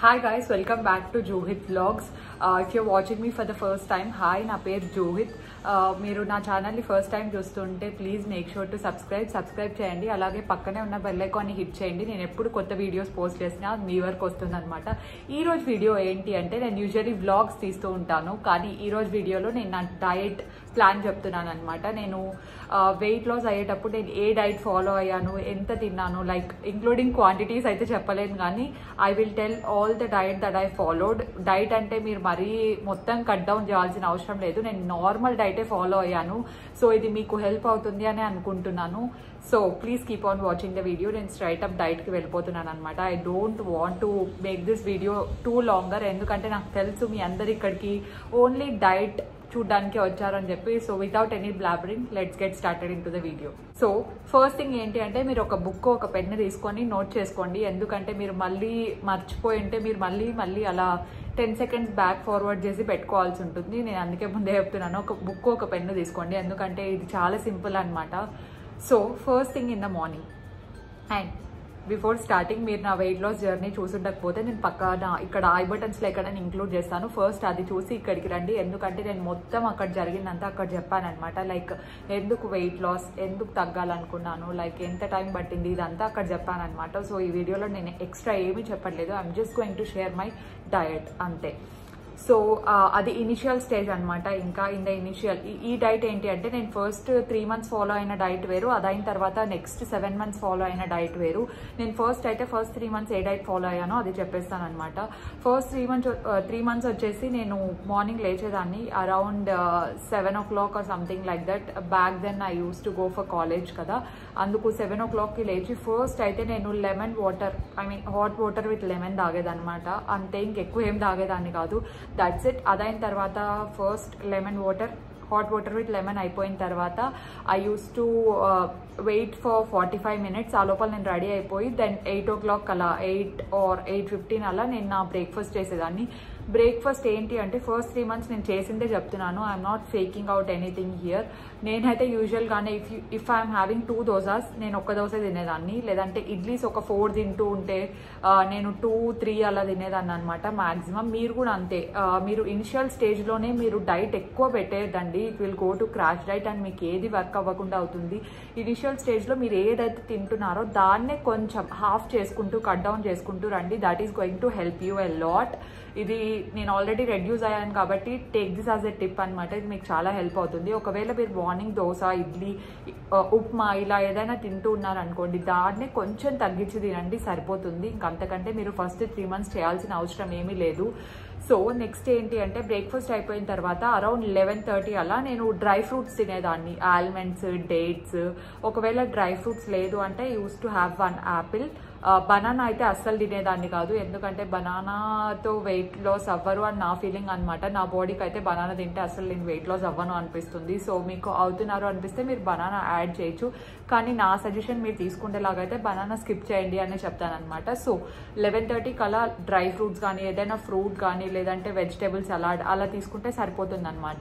hi guys welcome back to Juhith blogs if you're watching me for the first time hi నా పేరు జూహిత్ మీరు నా ఛానల్ని ఫస్ట్ టైం చూస్తుంటే please make sure to subscribe subscribe చేయండి అలాగే పక్కనే ఉన్న బెల్ ఐకాన్ని హిట్ చేయండి నేను ఎప్పుడు కొత్త వీడియోస్ పోస్ట్ చేసినా అది మీ వరకు వస్తుందన్నమాట ఈ రోజు వీడియో ఏంటి అంటే నేను యూజువలీ వ్లాగ్స్ తీస్తూ ఉంటాను కానీ ఈ రోజు వీడియోలో నేను నా డయట్ ప్లాన్ చెప్తున్నాను అనమాట నేను వెయిట్ లాస్ అయ్యేటప్పుడు నేను ఏ డైట్ ఫాలో అయ్యాను ఎంత తిన్నాను లైక్ ఇంక్లూడింగ్ క్వాంటిటీస్ అయితే చెప్పలేను కానీ I will tell all the diet that I followed diet అంటే మీరు మరీ మొత్తం కట్ డౌన్ చేయాల్సిన అవసరం లేదు నేను నార్మల్ డైటే ఫాలో అయ్యాను సో ఇది మీకు హెల్ప్ అవుతుంది అని అనుకుంటున్నాను so please keep on watching the video నేను స్ట్రైట్ అప్ డైట్కి వెళ్ళిపోతున్నాను అనమాట I don't want to make this video too longer ఎందుకంటే నాకు తెలుసు మీ అందరు ఇక్కడికి ఓన్లీ డైట్ చూడ్డానికి వచ్చారని చెప్పి so without any blabbering let's get started into the video so first thing ఏంటి అంటే మీరు ఒక బుక్ ఒక పెన్ తీసుకొని నోట్ చేసుకోండి ఎందుకంటే మీరు మళ్ళీ మర్చిపోయి ఉంటే మీరు మళ్ళీ మళ్ళీ అలా టెన్ సెకండ్స్ బ్యాక్ ఫార్వర్డ్ చేసి పెట్టుకోవాల్సి ఉంటుంది నేను అందుకే ముందే చెప్తున్నాను ఒక బుక్ ఒక పెన్ను తీసుకోండి ఎందుకంటే ఇది చాలా సింపుల్ అనమాట so first thing in the morning and before starting మీరు నా వెయిట్ లాస్ జర్నీ చూసుండకపోతే నేను పక్కన ఇక్కడ ఐ బటన్స్లో ఎక్కడైనా ఇంక్లూడ్ చేస్తాను ఫస్ట్ అది చూసి ఇక్కడికి రండి ఎందుకంటే నేను మొత్తం అక్కడ జరిగిందంతా అక్కడ చెప్పాను అనమాట లైక్ ఎందుకు వెయిట్ లాస్ ఎందుకు తగ్గాలనుకున్నాను లైక్ ఎంత టైం పట్టింది ఇదంతా అక్కడ చెప్పాను అనమాట సో ఈ వీడియోలో నేను ఎక్స్ట్రా ఏమీ చెప్పట్లేదు I'm just going to share my diet అంతే సో అది ఇనిషియల్ స్టేజ్ అనమాట ఇంకా ఇన్ ద ఇనిషియల్ ఈ డైట్ ఏంటి అంటే నేను ఫస్ట్ త్రీ మంత్స్ ఫాలో అయిన డైట్ వేరు అదైన తర్వాత నెక్స్ట్ సెవెన్ మంత్స్ ఫాలో అయిన డైట్ వేరు నేను ఫస్ట్ అయితే ఫస్ట్ త్రీ మంత్స్ ఏ డైట్ ఫాలో అయ్యానో అది చెప్పేస్తాను అనమాట first three months three months వచ్చేసి నేను మార్నింగ్ లేచేదాన్ని around seven o'clock or something like that back then I use to go for college కదా అందుకు సెవెన్ ఓ క్లాక్కి లేచి ఫస్ట్ అయితే నేను lemon water I mean hot water with lemon తాగేదన్నమాట అంతే ఇంకెక్కువ ఏం తాగేదాన్ని కాదు దట్స్ ఇట్ అదైన తర్వాత first lemon water hot water with lemon అయిపోయిన తర్వాత I use to wait for forty five minutes ఆ లోపల నేను రెడీ అయిపోయి దెన్ ఎయిట్ ఓ క్లాక్ అలా ఎయిట్ ఆర్ ఎయిట్ ఫిఫ్టీన్ అలా నేను నా బ్రేక్ఫాస్ట్ చేసేదాన్ని బ్రేక్ఫాస్ట్ ఏంటి అంటే ఫస్ట్ త్రీ మంత్స్ నేను చేసిందే చెప్తున్నాను I'm not faking out anything here నేనైతే యూజువల్గానే if you if I'm having two dosas నేను ఒక్క దోశ తినేదాన్ని లేదంటే ఇడ్లీస్ ఒక ఫోర్ తింటూ ఉంటే నేను టూ త్రీ అలా తినేదాన్ని అనమాట మ్యాక్సిమం మీరు కూడా అంతే మీరు ఇనిషియల్ స్టేజ్లోనే మీరు డైట్ ఎక్కువ పెట్టేదండి it will go to crash diet and మీకు ఏది వర్క్ అవ్వకుండా అవుతుంది ఇనిషియల్ స్టేజ్లో మీరు ఏదైతే తింటున్నారో దాన్నే కొంచెం హాఫ్ చేసుకుంటూ కట్ డౌన్ చేసుకుంటూ రండి that is going to help you a lot ఇది నేను ఆల్రెడీ రెడ్యూస్ అయ్యాను కాబట్టి take this as a tip అనమాట ఇది మీకు చాలా హెల్ప్ అవుతుంది ఒకవేళ మీరు మార్నింగ్ దోశ ఇడ్లీ ఉప్మా ఇలా ఏదైనా తింటూ ఉన్నారనుకోండి దాన్ని కొంచెం తగ్గించి తినండి సరిపోతుంది ఇంకంతకంటే మీరు ఫస్ట్ త్రీ మంత్స్ చేయాల్సిన అవసరం ఏమీ లేదు సో నెక్స్ట్ ఏంటి అంటే బ్రేక్ఫాస్ట్ అయిపోయిన తర్వాత అరౌండ్ లెవెన్ థర్టీ అలా నేను డ్రై ఫ్రూట్స్ తినేదాన్ని ఆల్మండ్స్ డేట్స్ ఒకవేళ డ్రై ఫ్రూట్స్ లేదు అంటే use to have one apple banana అయితే అస్సలు తినేదాన్ని కాదు ఎందుకంటే బనానాతో వెయిట్ లాస్ అవ్వరు అని నా ఫీలింగ్ అనమాట నా బాడీకి అయితే బనానా తింటే అసలు నేను వెయిట్ లాస్ అవ్వను అనిపిస్తుంది సో మీకు అవుతున్నారు అనిపిస్తే మీరు బనానా యాడ్ చేయొచ్చు కానీ నా సజెషన్ మీరు తీసుకునేలాగైతే బనానా స్కిప్ చేయండి అని చెప్తానమాట సో లెవెన్ థర్టీకి అలా డ్రై ఫ్రూట్స్ కానీ ఏదైనా ఫ్రూట్ కానీ లేదంటే వెజిటేబుల్ సలాడ్ అలా తీసుకుంటే సరిపోతుంది అనమాట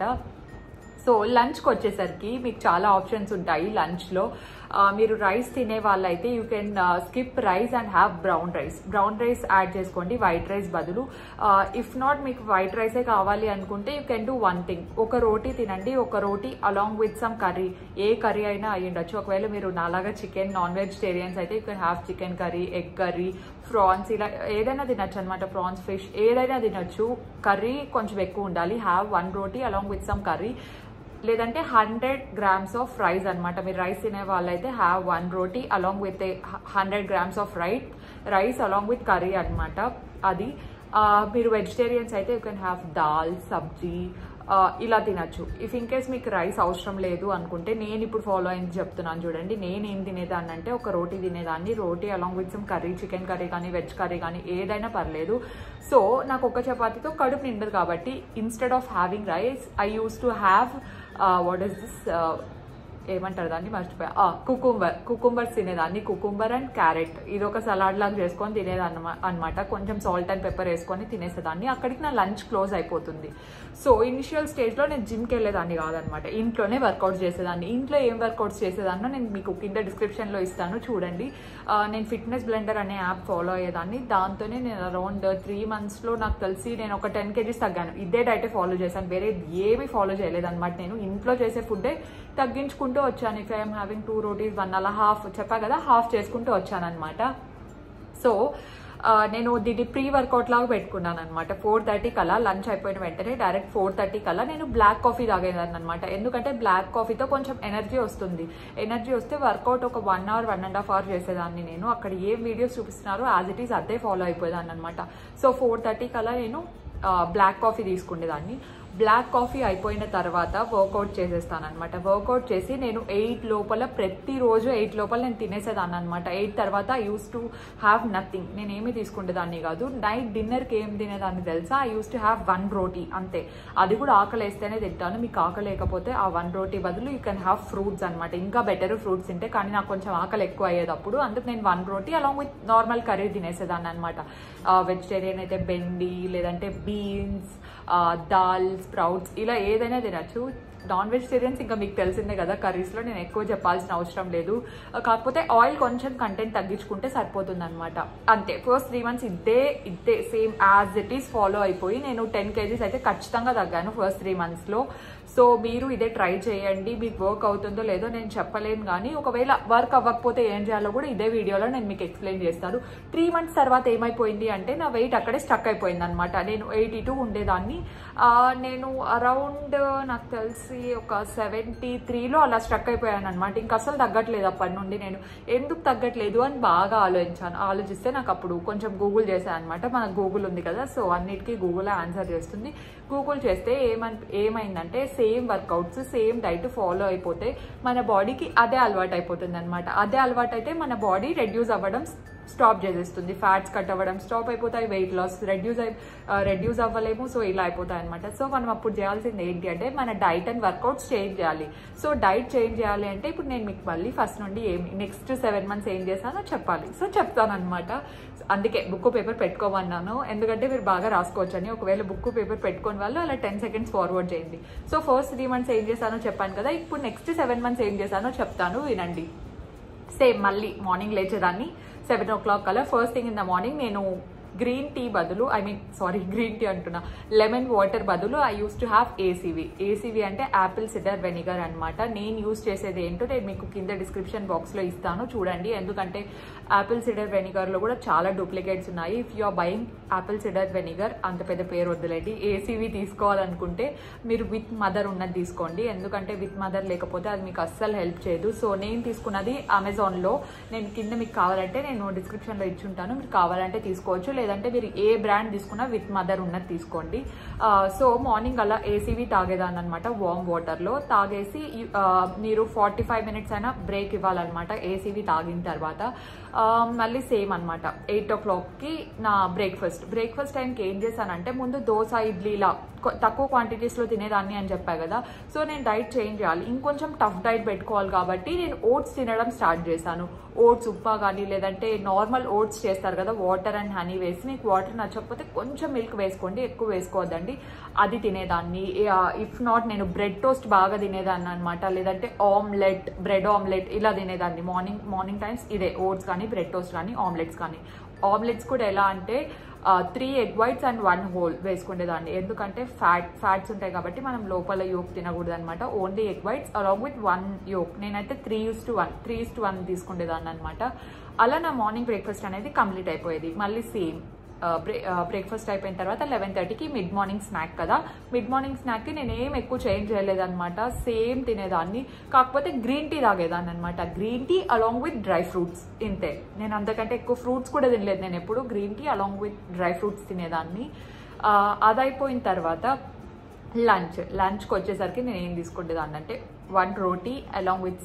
సో లంచ్కి వచ్చేసరికి మీకు చాలా ఆప్షన్స్ ఉంటాయి లంచ్లో మీరు రైస్ తినే వాళ్ళైతే you can skip rice and have brown rice brown rice add చేసుకోండి వైట్ రైస్ బదులు ఇఫ్ నాట్ మీకు వైట్ రైసే కావాలి అనుకుంటే you can do one thing ఒక రోటీ తినండి ఒక roti along with some curry ఏ కర్రీ అయినా అయ్యి ఉండొచ్చు ఒకవేళ మీరు నాలాగా చికెన్ నాన్ వెజిటేరియన్స్ అయితే you can have chicken curry egg curry prawns ఇలా ఏదైనా తినచ్చు అనమాట ప్రాన్స్ ఫిష్ ఏదైనా తినచ్చు కర్రీ కొంచెం ఎక్కువ ఉండాలి have one roti along with some curry లేదంటే హండ్రెడ్ గ్రామ్స్ ఆఫ్ రైస్ అనమాట మీరు రైస్ తినే వాళ్ళైతే have one roti along with hundred grams of right rice along with curry అనమాట అది మీరు వెజిటేరియన్స్ అయితే you can have dal sabzi ఇలా తినచ్చు ఇఫ్ ఇన్ కేస్ మీకు రైస్ అవసరం లేదు అనుకుంటే నేను ఇప్పుడు ఫాలో అయింది చెప్తున్నాను చూడండి నేను ఏం తినేదాన్ని అంటే ఒక రోటీ తినేదాన్ని roti along with some curry chicken curry కానీ వెజ్ కర్రీ కానీ ఏదైనా పర్లేదు సో నాకు ఒక చపాతీతో కడుపు నిండదు కాబట్టి instead of having rice I use to have what is this ఏమంటారు దాన్ని మర్చిపోయా కుకుంబర్ కుకుంబర్స్ తినేదాన్ని కుకుంబర్ అండ్ క్యారెట్ ఇది ఒక సలాడ్ లాగా చేసుకొని తినేదాన్ని అనమాట కొంచెం సాల్ట్ అండ్ పెప్పర్ వేసుకొని తినేసేదాన్ని అక్కడికి నా లంచ్ క్లోజ్ అయిపోతుంది సో ఇనిషియల్ స్టేజ్లో నేను జిమ్కి వెళ్ళేదాన్ని కాదనమాట ఇంట్లోనే వర్కౌట్స్ చేసేదాన్ని ఇంట్లో ఏం వర్కౌట్స్ చేసేదాన్నో నేను మీకు కింద డిస్క్రిప్షన్లో ఇస్తాను చూడండి ఆ, నేను ఫిట్నెస్ బ్లెండర్ అనే యాప్ ఫాలో అయ్యేదాన్ని దాంతోనే నేను అరౌండ్ త్రీ మంత్స్లో నాకు తెలిసి నేను ఒక టెన్ కేజీస్ తగ్గాను ఇదే డైటే ఫాలో చేశాను వేరే ఏమీ ఫాలో చేయలేదు అనమాట నేను ఇంట్లో చేసే ఫుడ్డే తగ్గించుకుంటూ వచ్చాను if I'm having two rotis one అలా హాఫ్ చెప్పా కదా హాఫ్ చేసుకుంటూ వచ్చాను అనమాట సో ఆ, నేను దీన్ని ప్రీ వర్కౌట్ లాగా పెట్టుకున్నాను అనమాట ఫోర్ థర్టీ కల్లా లంచ్ అయిపోయిన వెంటనే డైరెక్ట్ ఫోర్ థర్టీ కల్లా నేను బ్లాక్ కాఫీ తాగేదాన్ని అనమాట ఎందుకంటే బ్లాక్ కాఫీతో కొంచెం ఎనర్జీ వస్తుంది ఎనర్జీ వస్తే వర్కౌట్ ఒక one hour one and half hour చేసేదాన్ని నేను అక్కడ ఏం వీడియోస్ చూపిస్తున్నారో యాజ్ ఇట్ ఈస్ అదే ఫాలో అయిపోయేదాన్ని అనమాట సో ఫోర్ థర్టీ కల్లా నేను బ్లాక్ కాఫీ తీసుకునేదాన్ని బ్లాక్ కాఫీ అయిపోయిన తర్వాత వర్కౌట్ చేసేస్తాను అనమాట వర్కౌట్ చేసి నేను ఎయిట్ లోపల ప్రతిరోజు ఎయిట్ లోపల నేను తినేసేదాన్ని అనమాట ఎయిట్ తర్వాత I use to have nothing నేను ఏమీ తీసుకునేదాన్ని కాదు నైట్ డిన్నర్కి ఏం తినేదాన్ని తెలుసా I use to have one roti అంతే అది కూడా ఆకలి వేస్తేనే తింటాను మీకు ఆకలి లేకపోతే ఆ వన్ రోటీ బదులు యూ కెన్ హ్యావ్ ఫ్రూట్స్ అనమాట ఇంకా బెటర్ ఫ్రూట్స్ తింటే కానీ నాకు కొంచెం ఆకలి ఎక్కువ అయ్యేటప్పుడు అందుకు నేను one roti along with normal curry తినేసేదాన్ని అనమాట వెజిటేరియన్ అయితే బెండి లేదంటే బీన్స్ దాల్ స్ప్రౌట్స్ ఇలా ఏదైనా తినచ్చు నాన్ వెజిటేరియన్స్ ఇంకా మీకు తెలిసిందే కదా కర్రీస్లో నేను ఎక్కువ చెప్పాల్సిన అవసరం లేదు ఆ, కాకపోతే ఆయిల్ కొంచెం కంటెంట్ తగ్గించుకుంటే సరిపోతుంది అనమాట అంతే ఫస్ట్ త్రీ మంత్స్ ఇద్దే ఇద్దే same as it is follow అయిపోయి నేను టెన్ కేజీస్ అయితే ఖచ్చితంగా తగ్గాను ఫస్ట్ త్రీ మంత్స్లో సో మీరు ఇదే ట్రై చేయండి మీకు వర్క్ అవుతుందో లేదో నేను చెప్పలేను కానీ ఒకవేళ వర్క్ అవ్వకపోతే ఏం చేయాలో కూడా ఇదే వీడియోలో నేను మీకు ఎక్స్ప్లెయిన్ చేస్తాను త్రీ మంత్స్ తర్వాత ఏమైపోయింది అంటే నా వెయిట్ అక్కడే స్టక్ అయిపోయింది అనమాట నేను ఎయిటీ టూ ఉండేదాన్ని ఆ, నేను అరౌండ్ నాకు తెలిసి ఒక సెవెంటీ త్రీలో అలా స్ట్రక్ అయిపోయాను అనమాట ఇంకా అసలు తగ్గట్లేదు అప్పటి నుండి నేను ఎందుకు తగ్గట్లేదు అని బాగా ఆలోచించాను ఆలోచిస్తే నాకు అప్పుడు కొంచెం గూగుల్ చేశాను అనమాట మన గూగుల్ ఉంది కదా సో అన్నిటికీ గూగుల్ ఆన్సర్ చేస్తుంది గూగుల్ చేస్తే ఏమన్ ఏమైందంటే same workouts same diet follow అయిపోతే మన బాడీకి అదే అలవాటు అయిపోతుంది అనమాట అదే అలవాటు అయితే మన బాడీ రెడ్యూస్ అవ్వడం స్టాప్ చేసేస్తుంది ఫ్యాట్స్ కట్ అవ్వడం స్టాప్ అయిపోతాయి వెయిట్ లాస్ రెడ్యూస్ అయి రెడ్యూస్ అవ్వలేము సో ఇలా అయిపోతాయి అనమాట సో మనం అప్పుడు చేయాల్సింది ఏంటి అంటే మన డైట్ అండ్ వర్కౌట్స్ చేంజ్ చేయాలి సో డైట్ చేంజ్ చేయాలి అంటే ఇప్పుడు నేను మీకు మళ్ళీ ఫస్ట్ నుండి ఏమి నెక్స్ట్ సెవెన్ మంత్స్ ఏం చేశానో చెప్పాలి సో చెప్తాను అనమాట అందుకే బుక్ పేపర్ పెట్టుకోమన్నాను ఎందుకంటే మీరు బాగా రాసుకోవచ్చని ఒకవేళ బుక్ పేపర్ పెట్టుకోని వాళ్ళు అలా టెన్ సెకండ్స్ ఫార్వర్డ్ చేయండి సో ఫస్ట్ త్రీ మంత్స్ ఏం చేశానో చెప్పాను కదా ఇప్పుడు నెక్స్ట్ సెవెన్ మంత్స్ ఏం చేశానో చెప్తాను వినండి సేమ్ మళ్ళీ మార్నింగ్ లేచేదాన్ని సెవెన్ ఓ క్లాక్ కల్లా first thing in the morning నేను గ్రీన్ టీ బదులు I mean sorry green tea అంటున్నా లెమన్ వాటర్ బదులు I use to have ACV ACV అంటే యాపిల్ సిడర్ వెనిగర్ అనమాట నేను యూస్ చేసేది ఏంటో నేను మీకు కింద డిస్క్రిప్షన్ బాక్స్లో ఇస్తాను చూడండి ఎందుకంటే యాపిల్ సిడర్ వెనిగర్లో కూడా చాలా డూప్లికేట్స్ ఉన్నాయి if you are buying apple cider vinegar అంత పెద్ద పేరు వద్దులేండి ఏసీవి తీసుకోవాలనుకుంటే మీరు విత్ మదర్ ఉన్నది తీసుకోండి ఎందుకంటే విత్ మదర్ లేకపోతే అది మీకు అస్సలు హెల్ప్ చేయదు సో నేను తీసుకున్నది అమెజాన్లో నేను కింద మీకు కావాలంటే నేను డిస్క్రిప్షన్లో ఇచ్చుంటాను మీరు కావాలంటే తీసుకోవచ్చు లేదంటే మీరు ఏ బ్రాండ్ తీసుకున్నా విత్ మదర్ ఉన్నది తీసుకోండి ఆ, సో మార్నింగ్ అలా ఏసీవి తాగేదాన్ని అనమాట వామ్ వాటర్లో తాగేసి ఆ, మీరు ఫార్టీ ఫైవ్ మినిట్స్ అయినా బ్రేక్ ఇవ్వాలన్నమాట ఏసీవి తాగిన తర్వాత ఆ, మళ్ళీ సేమ్ అనమాట ఎయిట్ ఓ క్లాక్కి నా బ్రేక్ఫాస్ట్ బ్రేక్ఫాస్ట్ టైంకి ఏం చేశానంటే ముందు దోశ ఇడ్లీలా కొ- తక్కువ క్వాంటిటీస్లో తినేదాన్ని అని చెప్పా కదా సో నేను డైట్ చేంజ్ చేయాలి ఇంకొంచెం టఫ్ డైట్ పెట్టుకోవాలి కాబట్టి నేను ఓట్స్ తినడం స్టార్ట్ చేశాను ఓట్స్ ఉప్పా కానీ లేదంటే నార్మల్ ఓట్స్ చేస్తారు కదా వాటర్ అండ్ హనీ వేసి మీకు వాటర్ నచ్చకపోతే కొంచెం మిల్క్ వేసుకోండి ఎక్కువ వేసుకోవద్దండి అది తినేదాన్ని ఇఫ్ నాట్ నేను బ్రెడ్ టోస్ట్ బాగా తినేదాన్ని అనమాట లేదంటే ఆమ్లెట్ బ్రెడ్ ఆమ్లెట్ ఇలా తినేదాన్ని మార్నింగ్ మార్నింగ్ టైమ్స్ ఇదే ఓట్స్ కానీ బ్రెడ్ టోస్ట్ కానీ ఆమ్లెట్స్ కానీ ఆమ్లెట్స్ కూడా ఎలా అంటే three egg whites and one whole వేసుకునేదాన్ని ఎందుకంటే ఫ్యాట్ ఫ్యాట్స్ ఉంటాయి కాబట్టి మనం లోపల యోక్ తినకూడదు అనమాట only egg whites along with one yolk నేనైతే three use to one three use to one తీసుకునేదాన్ని అనమాట అలా నా మార్నింగ్ బ్రేక్ఫాస్ట్ అనేది కంప్లీట్ అయిపోయేది మళ్ళీ సేమ్ బ్రేక్ఫాస్ట్ అయిపోయిన తర్వాత లెవెన్ థర్టీకి మిడ్ మార్నింగ్ స్నాక్ కదా మిడ్ మార్నింగ్ స్నాక్కి నేను ఏం ఎక్కువ చేంజ్ చేయలేదన్నమాట సేమ్ తినేదాన్ని కాకపోతే గ్రీన్ టీ తాగేదాన్ని అనమాట green tea along with dry fruits ఇంతే నేను అంతకంటే ఎక్కువ ఫ్రూట్స్ కూడా తినలేదు నేను ఎప్పుడు green tea along with dry fruits తినేదాన్ని ఆ, అది అయిపోయిన తర్వాత లంచ్ లంచ్కి వచ్చేసరికి నేను ఏం తీసుకునేదాన్ని అంటే one roti along with same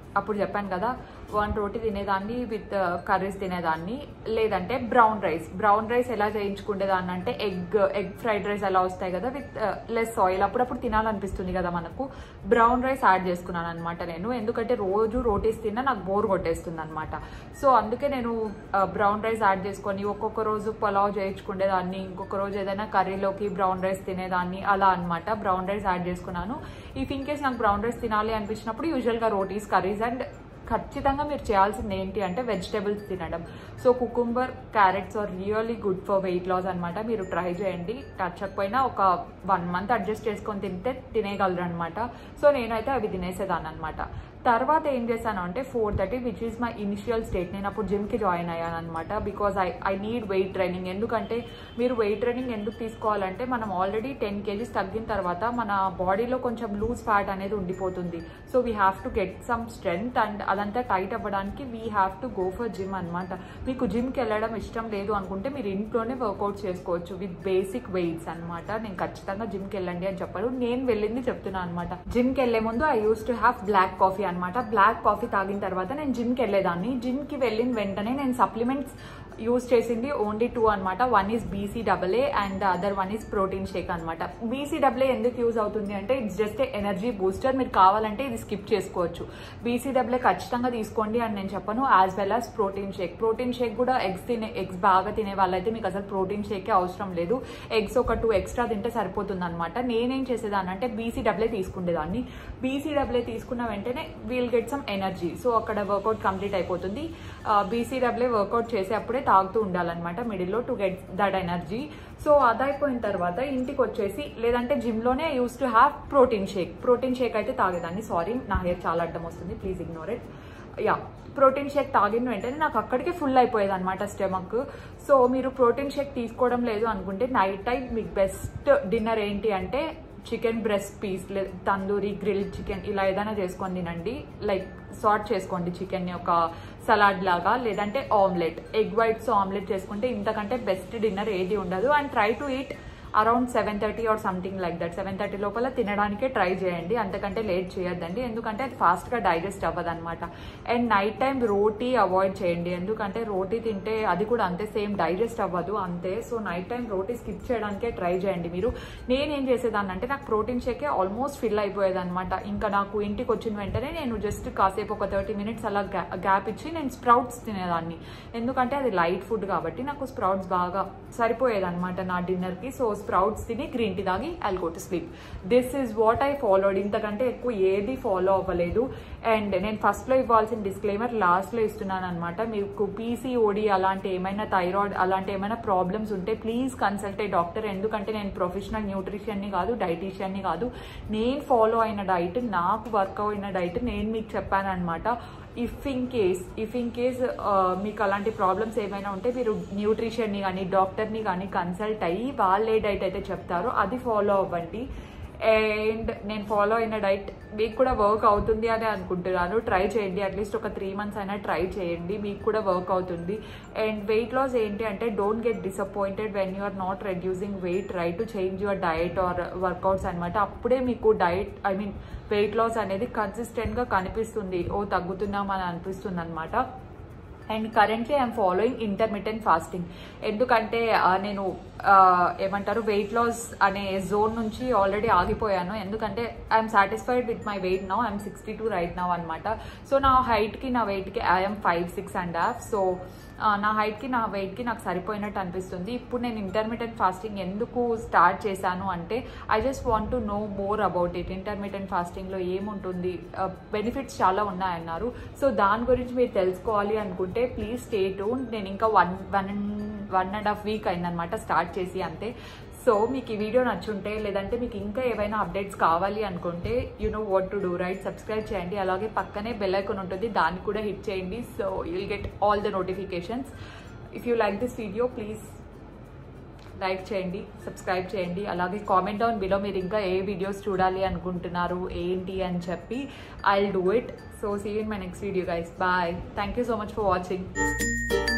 అప్పుడు చెప్పాను కదా వన్ రోటీ తినేదాన్ని విత్ కర్రీస్ తినేదాన్ని లేదంటే బ్రౌన్ రైస్ బ్రౌన్ రైస్ ఎలా చేయించుకునేదాన్ని అంటే ఎగ్ ఎగ్ ఫ్రైడ్ రైస్ ఎలా వస్తాయి కదా విత్ లెస్ ఆయిల్ అప్పుడప్పుడు తినాలనిపిస్తుంది కదా మనకు బ్రౌన్ రైస్ యాడ్ చేసుకున్నాను అనమాట నేను ఎందుకంటే రోజు రోటీస్ తిన్నా నాకు బోర్ కొట్టేస్తుంది అనమాట సో అందుకే నేను బ్రౌన్ రైస్ యాడ్ చేసుకొని ఒక్కొక్క రోజు పలావ్ చేయించుకునేదాన్ని ఇంకొక రోజు ఏదైనా కర్రీలోకి బ్రౌన్ రైస్ తినేదాన్ని అలా అనమాట బ్రౌన్ రైస్ యాడ్ చేసుకున్నాను ఇఫ్ ఇన్ కేస్ నాకు బ్రౌన్ రైస్ తినాలి అనిపించినప్పుడు యూజువల్గా రోటీస్ కర్రీస్ అండ్ ఖచ్చితంగా మీరు చేయాల్సింది ఏంటి అంటే వెజిటేబుల్స్ తినడం so cucumber carrots are really good for weight loss అనమాట మీరు ట్రై చేయండి నచ్చకపోయినా ఒక వన్ మంత్ అడ్జస్ట్ చేసుకొని తింటే తినేయగలరు అనమాట సో నేనైతే అవి తినేసేదాన్ని అనమాట తర్వాత ఏం చేశాను అంటే four thirty which is my initial state నేను అప్పుడు జిమ్కి జాయిన్ అయ్యాను అనమాట because I I need weight training ఎందుకంటే మీరు వెయిట్ ట్రైనింగ్ ఎందుకు తీసుకోవాలంటే మనం ఆల్రెడీ టెన్ కేజీస్ తగ్గిన తర్వాత మన బాడీలో కొంచెం లూజ్ ఫ్యాట్ అనేది ఉండిపోతుంది so we have to get some strength and అదంతా టైట్ అవ్వడానికి we have to go for gym అనమాట మీకు జిమ్కి వెళ్ళడం ఇష్టం లేదు అనుకుంటే మీరు ఇంట్లోనే వర్కౌట్ చేసుకోవచ్చు విత్ బేసిక్ వెయిట్స్ అనమాట నేను ఖచ్చితంగా జిమ్కి వెళ్ళండి అని చెప్పారు నేను వెళ్ళింది చెప్తున్నాను అనమాట జిమ్కి వెళ్లే ముందు I use to have black coffee అనమాట బ్లాక్ కాఫీ తాగిన తర్వాత నేను జిమ్కి వెళ్ళేదాన్ని జిమ్కి వెళ్ళిన వెంటనే నేను సప్లిమెంట్స్ యూస్ చేసింది ఓన్లీ టూ అనమాట one is B C double A and other one is protein shake అనమాట బీసీ డబల్ ఏ ఎందుకు యూజ్ అవుతుంది అంటే ఇట్స్ జస్ట్ ఎనర్జీ బూస్టర్ మీరు కావాలంటే ఇది స్కిప్ చేసుకోవచ్చు బీసీ డబల్ ఏ ఖచ్చితంగా తీసుకోండి అని నేను చెప్పను as well as protein shake protein shake కూడా ఎగ్స్ తినే ఎగ్స్ బాగా తినే వాళ్ళైతే మీకు అసలు ప్రోటీన్ షేకే అవసరం లేదు ఎగ్స్ ఒక టూ ఎక్స్ట్రా తింటే సరిపోతుంది అనమాట నేనేం చేసేదాన్ని అంటే బీసీ డబ్ల్యూ తీసుకునేదాన్ని బీసీ డబ్ల్యూ తీసుకున్న వెంటనే we'll get some energy so అక్కడ వర్కౌట్ కంప్లీట్ అయిపోతుంది బీసీ డబ్ల్యూ వర్కౌట్ చేసేప్పుడే తాగుతూ ఉండాలన్నమాట మిడిల్లో to get that energy so అదైపోయిన తర్వాత ఇంటికి వచ్చేసి లేదంటే జిమ్లోనే use to have protein shake protein shake అయితే తాగేదాన్ని సారీ నా హెయిర్ చాలా అడ్డం వస్తుంది please ignore it ya protein shake తాగిన వెంటనే నాకు అక్కడికే ఫుల్ అయిపోయేది అనమాట స్టమక్ సో మీరు ప్రోటీన్ షేక్ తీసుకోవడం లేదు అనుకుంటే నైట్ టైం మీకు బెస్ట్ డిన్నర్ ఏంటి అంటే చికెన్ బ్రెస్ట్ పీస్ లేదా తందూరి గ్రిల్ చికెన్ ఇలా ఏదైనా చేసుకొని తినండి లైక్ సార్ట్ చేసుకోండి చికెన్ని ఒక సలాడ్ లాగా లేదంటే ఆమ్లెట్ ఎగ్ వైట్స్ ఆమ్లెట్ చేసుకుంటే ఇంతకంటే బెస్ట్ డిన్నర్ ఏది ఉండదు and try to eat around seven thirty or something like that seven thirty లోపల తినడానికే ట్రై చేయండి అంతకంటే లేట్ చేయొద్దండి ఎందుకంటే అది ఫాస్ట్గా డైజెస్ట్ అవ్వదు అనమాట అండ్ నైట్ టైం రోటీ అవాయిడ్ చేయండి ఎందుకంటే రోటీ తింటే అది కూడా అంతే సేమ్ డైజెస్ట్ అవ్వదు అంతే సో నైట్ టైం రోటీ స్కిప్ చేయడానికే ట్రై చేయండి మీరు నేనేం చేసేదాన్ని అంటే నాకు ప్రోటీన్ షేకే ఆల్మోస్ట్ ఫిల్ అయిపోయేది అనమాట ఇంకా నాకు ఇంటికి వచ్చిన వెంటనే నేను జస్ట్ కాసేపు ఒక థర్టీ మినిట్స్ అలా గ్యాప్ ఇచ్చి నేను స్ప్రౌట్స్ తినేదాన్ని ఎందుకంటే అది లైట్ ఫుడ్ కాబట్టి నాకు స్ప్రౌట్స్ బాగా సరిపోయేది అనమాట నా డిన్నర్కి సో స్ప్రౌట్స్ తిని గ్రీన్ టీ తాగి I'll go to sleep this is what I followed ఇంతకంటే ఎక్కువ ఏది ఫాలో అవ్వలేదు అండ్ నేను ఫస్ట్లో ఇవ్వాల్సిన డిస్క్లైమర్ లాస్ట్లో ఇస్తున్నాను అనమాట మీకు పీసీఓడి అలాంటి ఏమైనా థైరాయిడ్ అలాంటి ఏమైనా ప్రాబ్లమ్స్ ఉంటే ప్లీజ్ కన్సల్ట్ ఏ డాక్టర్ ఎందుకంటే నేను ప్రొఫెషనల్ న్యూట్రిషన్ని కాదు డైటీషియన్ని కాదు నేను ఫాలో అయిన డైట్ నాకు వర్క్ అయిన డైట్ నేను మీకు చెప్పాను అనమాట if in case if in case మీకు అలాంటి ప్రాబ్లమ్స్ ఏమైనా ఉంటే మీరు న్యూట్రిషన్ని కానీ డాక్టర్ని కానీ కన్సల్ట్ అయ్యి వాళ్ళు ఏ డైట్ అయితే చెప్తారో అది ఫాలో అవ్వండి అండ్ నేను ఫాలో అయిన డైట్ మీకు కూడా వర్క్ అవుతుంది అని అనుకుంటున్నాను ట్రై చేయండి అట్లీస్ట్ ఒక త్రీ మంత్స్ అయినా ట్రై చేయండి మీకు కూడా వర్క్ అవుతుంది అండ్ వెయిట్ లాస్ ఏంటి అంటే don't get disappointed when you are not reducing weight try to change your diet or workouts అనమాట అప్పుడే మీకు diet I mean weight loss అనేది కన్సిస్టెంట్గా కనిపిస్తుంది ఓ తగ్గుతున్నాం అని అనిపిస్తుంది అనమాట and currently I'm following intermediate fasting ఎందుకంటే ఆ, నేను ఆ, ఏమంటారు వెయిట్ లాస్ అనే జోన్ నుంచి ఆల్రెడీ ఆగిపోయాను ఎందుకంటే I'm satisfied with my weight now I'm sixty two right now అనమాట సో నా హైట్కి నా వెయిట్కి I'm five six and half so ఆ, నా హైట్కి నా వెయిట్కి నాకు సరిపోయినట్టు అనిపిస్తుంది ఇప్పుడు నేను ఇంటర్మీడియట్ ఫాస్టింగ్ ఎందుకు స్టార్ట్ చేశాను అంటే I just want to know more about it intermediate ఫాస్టింగ్లో ఏముంటుంది బెనిఫిట్స్ చాలా ఉన్నాయన్నారు సో దాని గురించి మీరు తెలుసుకోవాలి అనుకుంటే ప్లీజ్ స్టే టూన్ నేను ఇంకా one one one and half week అయిందనమాట స్టార్ట్ చేసి అంతే సో మీకు ఈ వీడియో నచ్చుంటే లేదంటే మీకు ఇంకా ఏవైనా అప్డేట్స్ కావాలి అనుకుంటే you know what to do right subscribe చేయండి అలాగే పక్కనే బెల్ ఐకాన్ ఉంటుంది దాన్ని కూడా హిట్ చేయండి so you'll get all the notifications if you like this video please like చేయండి సబ్స్క్రైబ్ చేయండి అలాగే కామెంట్ డౌన్ బిలో మీరు ఇంకా ఏ వీడియోస్ చూడాలి అనుకుంటున్నారు ఏంటి అని చెప్పి I do it so see in my next video guys bye thank you so much for watching